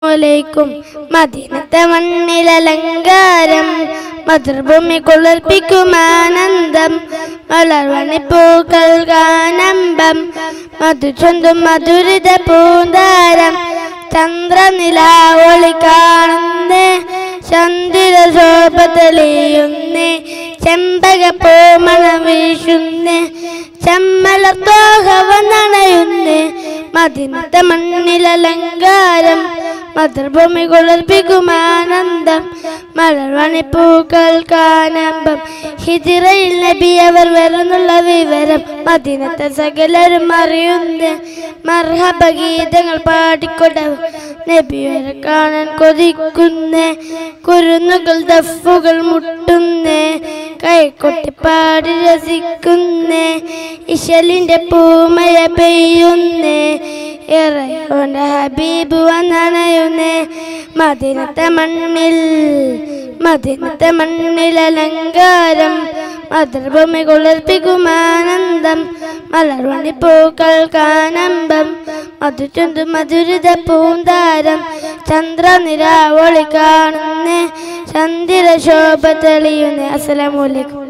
ലേക്കും മദീനത്തെ മണ്ണിലലങ്കാരം മതൃഭൂമി കുളിർപ്പിക്കും ആനന്ദം വളർവണി പൂക്കൾ ഗാനമ്പം മധുചൊന്തും മധുരിത പൂന്താരം ചന്ദ്രനിലാവൊളി കാണുന്നേ ചന്ദ്ര ശോഭ തെളിയുന്നേ ചെമ്പക പൂമണം വീശുന്നേ ചെമ്മലത്തോഹവ നനയുന്നേ മദിനത്തെ മണ്ണിലലങ്കാരം മതൃഭൂമി കുളിർപ്പിക്കും ആനന്ദം മലർവണി പൂക്കൾ കാനമ്പം ഹിജിറയിൽ നബി അവർ വരുന്നുള്ള വിവരം മദിനത്തെ സകലരും അറിയുന്നേ മർഹബ ഗീതങ്ങൾ പാടിക്കൊടവ് നബിയരെ കാണാൻ കൊതിക്കുന്നേ കുരുന്നുകൾ ദഫുകൾ മുട്ടുന്നേ കൈകൊട്ടി പാടി രസിക്കുന്നേ ഇശലിന്റെ പൂമഴ പെയ്യുന്നേ ഇറയോന്റെ ഹബീബ് വന്നണയുന്നേ മദിനത്തെ മണ്ണിൽ മദിനത്തെ മണ്ണിൽ അലങ്കാരം മതൃഭൂമി കുളിർപ്പിക്കും ആനന്ദം മലർവണി പൂക്കൾ കാനമ്പം മധുചുന്തു മധുരിത പൂന്താരം ചന്ദ്രനിരാവളി കാണുന്നേ ചന്ദ്ര ശോഭ തെളിയുന്നേ അസ്സലാമു അലൈക്കും